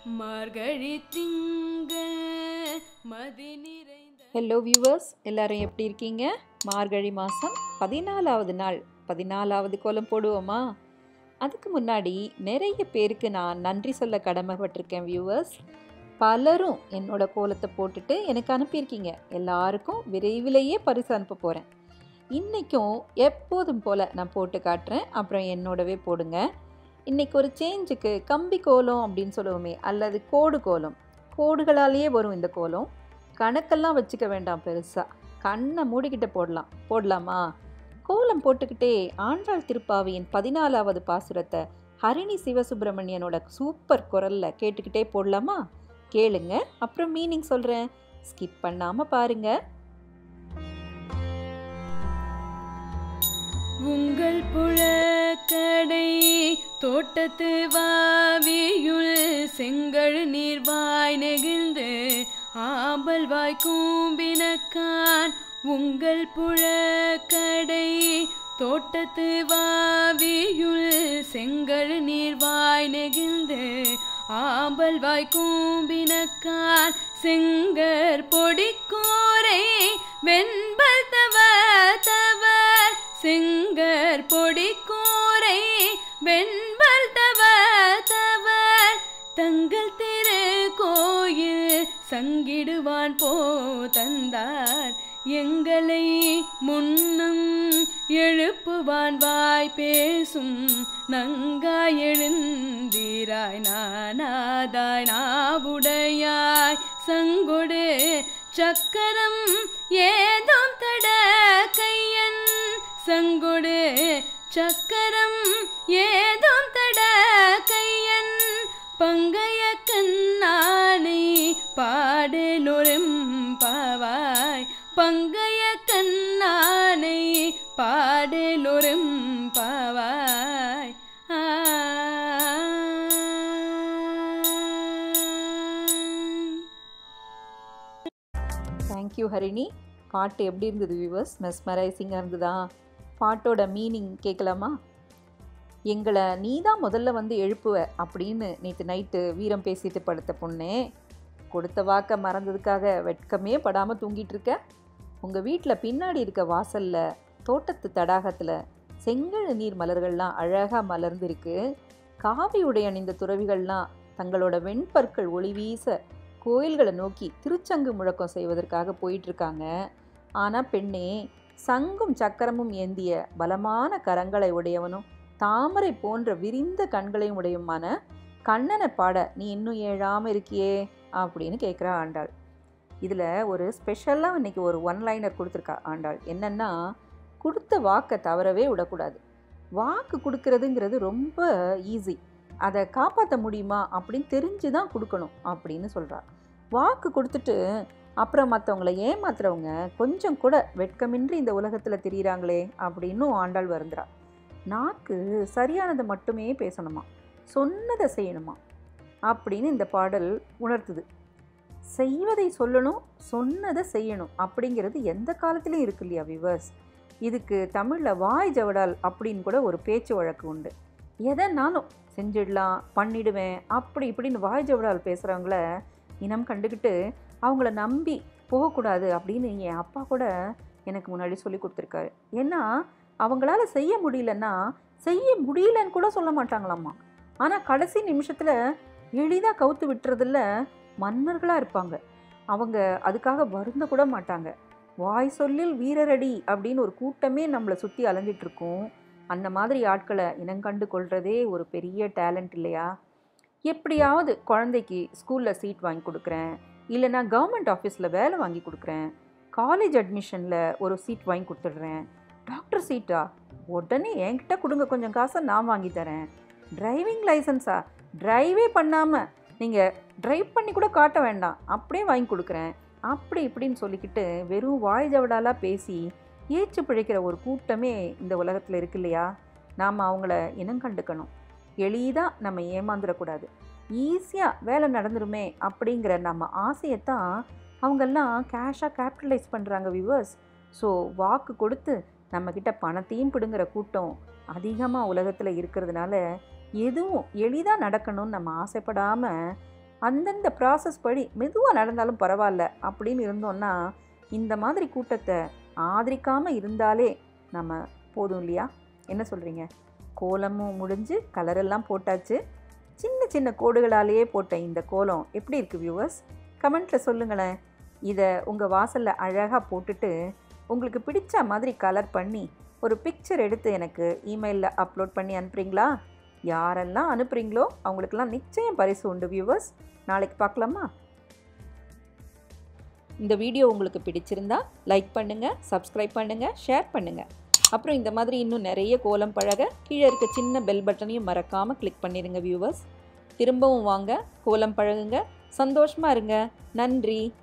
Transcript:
மார்கழி திங்கள் மதி நிறைந்த hello viewers எல்லாரும் எப்படி இருக்கீங்க மார்கழி மாதம் பதினாலாவது நாள் பதினாலாவது கோலம் போடுவோமா அதுக்கு முன்னாடி நிறைய பேருக்கு நான் நன்றி சொல்ல கடமைப்பட்டிருக்கேன் வியூவர்ஸ் பலரும் என்னோட கோலத்தை போட்டுட்டு எனக்கு அனுப்பியிருக்கீங்க எல்லாருக்கும் விரைவிலேயே பரிசு அனுப்ப போகிறேன் இன்றைக்கும் எப்போதும் போல் நான் போட்டு காட்டுறேன் அப்புறம் என்னோடவே போடுங்க இன்றைக்கி ஒரு சேஞ்சுக்கு கம்பி கோலம் அப்படின்னு சொல்லுவோமே அல்லது கோடு கோலம் கோடுகளாலேயே வரும் இந்த கோலம் கணக்கெல்லாம் வச்சுக்க வேண்டாம் பெருசாக கண்ணை மூடிக்கிட்டு போடலாம் போடலாமா கோலம் போட்டுக்கிட்டே ஆண்டாள் திருப்பாவையின் பதினாலாவது பாசுரத்தை ஹரிணி சிவசுப்பிரமணியனோட சூப்பர் குரலில் கேட்டுக்கிட்டே போடலாமா கேளுங்க அப்புறம் மீனிங் சொல்கிறேன் ஸ்கிப் பண்ணாமல் பாருங்க உங்கள் புழக்கடை தோட்டத்து வாவியுள் செங்கழு நீர்வாய் நெகிழ்ந்து ஆம்பல் வாய் கூம்பினக்கான் உங்கள் புழக்கடை தோட்டத்து வாவியுள் செங்கழு நீர்வாய் நெகிழ்ந்து ஆம்பல் வாய் கூம்பினக்கான் செங்கர் பொடிக்கூரை வெண்பல் தவ தவர் செங்கர் பொடிக்கூரை வெண்பல் தவ தவர் தங்கள் திரு கோயில் சங்கிடுவான் போ தந்தார் எங்களை முன்னம் எழுப்புவான் வாய் பேசும் நங்காய் எழுந்திராய் நானாதாய் நாவுடையாய் சங்கொடு சக்கரம் ஏதும் தட கையன் சங்கொடு சக்கரம் ஏதும் தட கையன் பங்கைய கண்ணானை பாடலொரும் பாவாய் பங்கைய கண்ணானை பாடலொரும் பாவாய் ஆ தேங்க்யூ ஹரிணி பாட்டு எப்படி இருந்தது வியூவர்ஸ் மெஸ்மரைசிங்காக இருந்ததா பாட்டோட மீனிங் கேட்கலாமா எங்களை நீ தான் முதல்ல வந்து எழுப்புவ அப்படின்னு நேற்று நைட்டு வீரம் பேசிட்டு படுத்த பொண்ணே கொடுத்த வாக்க மறந்ததுக்காக வெட்கமே படாமல் தூங்கிட்டு இருக்க உங்கள் வீட்டில் பின்னாடி இருக்க வாசலில் தோட்டத்து தடாகத்தில் செங்கழு நீர் மலர்கள்லாம் அழகாக மலர்ந்திருக்கு காவி உடை அணிந்த துறவிகள்லாம் தங்களோட வெண்பற்கள் ஒளி வீச கோயில்களை நோக்கி திருச்சங்கு முழக்கம் செய்வதற்காக போயிட்டுருக்காங்க ஆனால் பெண்ணே சங்கும் சக்கரமும் ஏந்திய பலமான கரங்களை உடையவனும் தாமரை போன்ற விரிந்த கண்களையும் உடையுமான கண்ணனை பாட நீ இன்னும் ஏழாமல் இருக்கியே அப்படின்னு கேட்குறா ஆண்டாள் இதில் ஒரு ஸ்பெஷலாக இன்னைக்கு ஒரு ஒன் லைனர் கொடுத்துருக்கா ஆண்டாள் என்னென்னா கொடுத்த வாக்கை தவறவே விடக்கூடாது வாக்கு கொடுக்கறதுங்கிறது ரொம்ப ஈஸி அதை காப்பாற்ற முடியுமா அப்படின்னு தெரிஞ்சு தான் கொடுக்கணும் அப்படின்னு சொல்கிறா வாக்கு கொடுத்துட்டு அப்புறம் மற்றவங்கள ஏமாத்துறவங்க கொஞ்சம் கூட வெட்கமின்றி இந்த உலகத்தில் திரியிறாங்களே அப்படின்னும் ஆண்டாள் வருந்துறா நாக்கு சரியானதை மட்டுமே பேசணுமா சொன்னதை செய்யணுமா அப்படின்னு இந்த பாடல் உணர்த்துது செய்வதை சொல்லணும் சொன்னதை செய்யணும் அப்படிங்கிறது எந்த காலத்துலேயும் இருக்கு இல்லையா விவர்ஸ் இதுக்கு தமிழில் வாய் ஜவடால் அப்படின்னு கூட ஒரு பேச்சு வழக்கு உண்டு எதனாலும் செஞ்சிடலாம் பண்ணிடுவேன் அப்படி இப்படின்னு வாய் ஜவடால் பேசுகிறவங்கள இனம் கண்டுக்கிட்டு அவங்கள நம்பி போகக்கூடாது அப்படின்னு என் அப்பா கூட எனக்கு முன்னாடி சொல்லி கொடுத்துருக்காரு ஏன்னா அவங்களால செய்ய முடியலன்னா செய்ய முடியலன்னு கூட சொல்ல மாட்டாங்களாம்மா ஆனால் கடைசி நிமிஷத்தில் எளிதாக கவுத்து விட்டுறதில்ல மன்னர்களாக இருப்பாங்க அவங்க அதுக்காக வருந்த கூட மாட்டாங்க வாய் சொல்லில் வீரரடி அப்படின்னு ஒரு கூட்டமே நம்மளை சுற்றி அலைஞ்சிட்டு இருக்கோம் அந்த மாதிரி ஆட்களை இனங்கண்டு கொள்றதே ஒரு பெரிய டேலண்ட் இல்லையா எப்படியாவது குழந்தைக்கு ஸ்கூலில் சீட் வாங்கி கொடுக்குறேன் இல்லைனா கவர்மெண்ட் ஆஃபீஸில் வேலை வாங்கி கொடுக்குறேன் காலேஜ் அட்மிஷனில் ஒரு சீட் வாங்கி கொடுத்துட்றேன் டாக்டர் சீட்டா உடனே என்கிட்ட கொடுங்க கொஞ்சம் காசை நான் வாங்கி தரேன் டிரைவிங் லைசன்ஸா டிரைவே பண்ணாமல் நீங்கள் டிரைவ் பண்ணி கூட காட்ட வேண்டாம் அப்படியே வாங்கி கொடுக்குறேன் அப்படி இப்படின்னு சொல்லிக்கிட்டு வெறும் வாய் ஜவடாலாக பேசி ஏச்சு பிழைக்கிற ஒரு கூட்டமே இந்த உலகத்தில் இருக்கு இல்லையா நாம் அவங்கள இனம் கண்டுக்கணும் எளிதாக நம்ம ஏமாந்துடக்கூடாது ஈஸியாக வேலை நடந்துருமே அப்படிங்கிற நம்ம ஆசையைத்தான் அவங்கெல்லாம் கேஷாக கேபிட்டலைஸ் பண்ணுறாங்க வியூவர்ஸ் ஸோ வாக்கு கொடுத்து நம்மக்கிட்ட பணத்தையும் பிடுங்குற கூட்டம் அதிகமாக உலகத்தில் இருக்கிறதுனால எதுவும் எளிதாக நடக்கணும்னு நம்ம ஆசைப்படாமல் அந்தந்த ப்ராசஸ் படி மெதுவாக நடந்தாலும் பரவாயில்ல அப்படின்னு இருந்தோன்னா இந்த மாதிரி கூட்டத்தை ஆதரிக்காமல் இருந்தாலே நம்ம போதும் இல்லையா என்ன சொல்கிறீங்க கோலமும் முடிஞ்சு கலரெல்லாம் போட்டாச்சு சின்ன சின்ன கோடுகளாலேயே போட்ட இந்த கோலம் எப்படி இருக்குது வியூவர்ஸ் கமெண்ட்டில் சொல்லுங்களேன் இதை உங்கள் வாசலில் அழகாக போட்டுட்டு உங்களுக்கு பிடிச்ச மாதிரி கலர் பண்ணி ஒரு பிக்சர் எடுத்து எனக்கு இமெயிலில் அப்லோட் பண்ணி அனுப்புறீங்களா யாரெல்லாம் அனுப்புகிறீங்களோ அவங்களுக்கெல்லாம் நிச்சயம் பரிசு உண்டு வியூவர்ஸ் நாளைக்கு பார்க்கலாமா இந்த வீடியோ உங்களுக்கு பிடிச்சிருந்தா லைக் பண்ணுங்கள் சப்ஸ்கிரைப் பண்ணுங்கள் ஷேர் பண்ணுங்கள் அப்புறம் இந்த மாதிரி இன்னும் நிறைய கோலம் பழக கீழே இருக்க சின்ன பெல் பட்டனையும் மறக்காமல் கிளிக் பண்ணிடுங்க வியூவர்ஸ் திரும்பவும் வாங்க கோலம் பழகுங்க சந்தோஷமாக இருங்க நன்றி